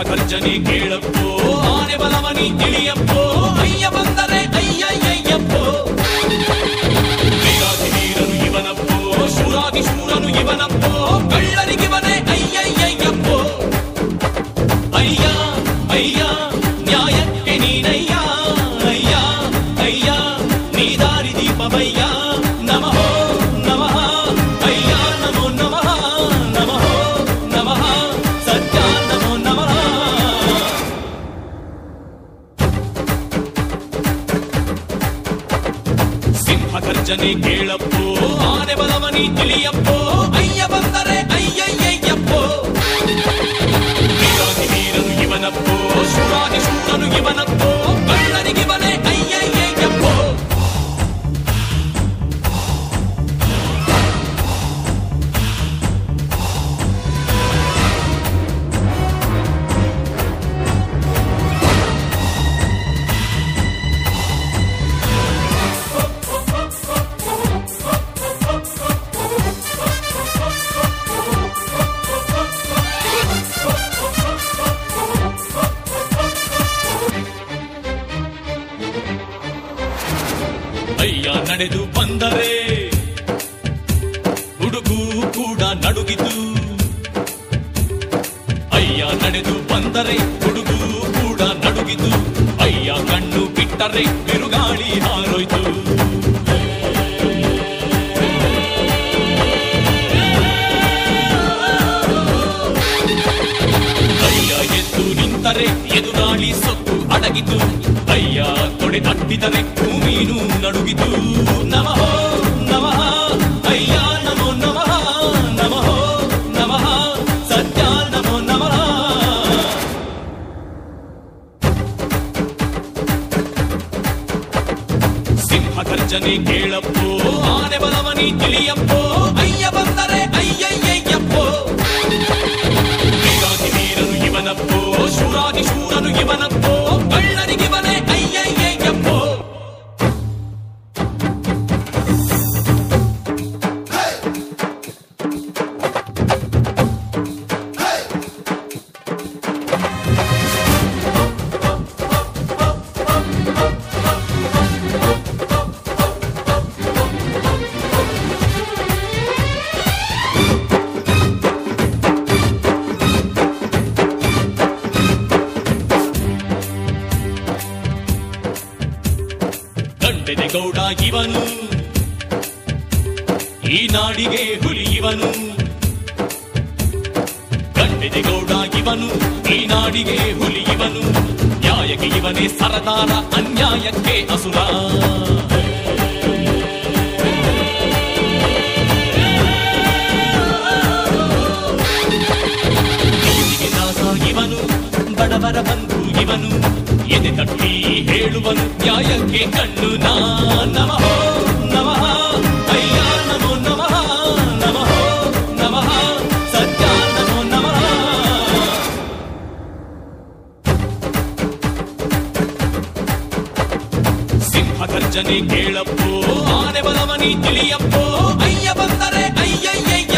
ಗರ್ಜನೆ ಕೇಳಪ್ಪೋ ಆನೆ ಬಲವನಿ ತಿಳಿಯಪ್ಪೋ ಅಯ್ಯ ಬಂದರೆ ಅಯ್ಯಯ್ಯಯ್ಯಪ್ಪೋ ವೀರಾಧಿ ವೀರನು ಇವನಪ್ಪೋ ಶೂರಾದಿ ಶೂರನು ಇವನಪ್ಪೋ ಕಳ್ಳರಿಗಿವನೇ ಅಯ್ಯಯ್ಯಯ್ಯಪ್ಪೋ ಅಯ್ಯ ಅಯ್ಯ ನ್ಯಾಯಕ್ಕೆ ನೀನಯ್ಯ ಅಯ್ಯ ಅಯ್ಯ ನೀ ದಾರಿ ದೀಪವಯ್ಯ ನಮಃ ನಮಃ ಅಯ್ಯ ನಮೋ ನಮಃ ನಮಃ ನಮಃ ಸತ್ಯ ನಮೋ ನಮಃ ಸಿಂಹ ಗರ್ಜನೆ ಕೇಳಪ್ಪೋ ಆನೆ ಬಲವನಿ ತಿಳಿಯಪ್ಪೋ ಅಯ್ಯ ಬಂದರೆ ಅಯ್ಯಯ್ಯಯ್ಯಪ್ಪೋ ವೀರಾಧಿ ವೀರನು ಇವನಪ್ಪೋ ಶೂರಾದಿ ಶೂರನು ಇವನಪ್ಪೋ ಕಳ್ಳನಿಗಿವನೇ ಅಯ್ಯಯ್ಯಯ್ಯಪ್ಪೋ ಅಯ್ಯ ನಡೆದು ಬಂದರೆ ಹುಡುಗು ಕೂಡ ನಡುಗಿತು ಅಯ್ಯ ನಡೆದು ಬಂದರೆ ಹುಡುಗು ಕೂಡ ನಡುಗಿತು ಅಯ್ಯ ಕಣ್ಣು ಬಿಟ್ಟರೆ ಬಿರುಗಾಳಿ ಹಾರೋಯ್ತು ಅಯ್ಯ ಎದ್ದು ನಿಂತರೆ ಎದುರಾಳಿ ಸೊತ್ತು ಅಡಗಿತು ಅಯ್ಯ ತೊಡೆ ತಟ್ಟಿದರೆ ಭೂಮಿನೂ ನಡುಗಿತು ನಮಃ ನಮಃ ಅಯ್ಯ ನಮೋ ನಮಃ ನಮಃ ನಮಃ ಸತ್ಯ ನಮೋ ನಮಃ ಸಿಂಹ ಗರ್ಜನೆ ಕೇಳಪ್ಪೋ ಆನೆ ಬಲವನಿ ತಿಳಿಯಪ್ಪೋ ಅಯ್ಯ ಬಂದರೆ ಅಯ್ಯಯ್ಯಯ್ಯಪ್ಪೋ ವೀರಾಧಿ ವೀರನು ಇವನಪ್ಪೋ ಶೂರಾದಿ ಶೂರನು ಇವನಪ್ಪೋ ಕಳ್ಳನಿಗಿವನೇ ಅಯ್ಯಯ್ಯಯ್ಯಪ್ಪೋ ದಂಡೆದೆ ಗೌಡ ಇವನು ಈ ನಾಡಿಗೆ ಹುಲಿ ಇವನು ದಂಡೆದೆ ಗೌಡ ಇವನು ಈ ನಾಡಿಗೆ ಹುಲಿ ಇವನು ನ್ಯಾಯಕ್ಕೆ ಇವನೇ ಸರದಾರ ಅನ್ಯಾಯಕ್ಕೆ ಅಸುರ ನೀತಿಗೆ ದಾಸ ಇವನು ಬಡವರ ಬಂಧು ಇವನು ಎದೆ ತಟ್ಟಿ ಹೇಳುವನು ನ್ಯಾಯಕ್ಕೆ ಕಣ್ಣು ನಾ ನಮಃ ನಮಃ ಅಯ್ಯ ನಮೋ ನಮಃ ನಮಃ ನಮಃ ಸತ್ಯ ನಮೋ ನಮಃ ಸಿಂಹ ಗರ್ಜನೆ ಕೇಳಪ್ಪೋ ಆನೆ ಬಲವನಿ ತಿಳಿಯಪ್ಪೋ ಅಯ್ಯ ಬಂದರೆ ಅಯ್ಯಯ್ಯಯ್ಯ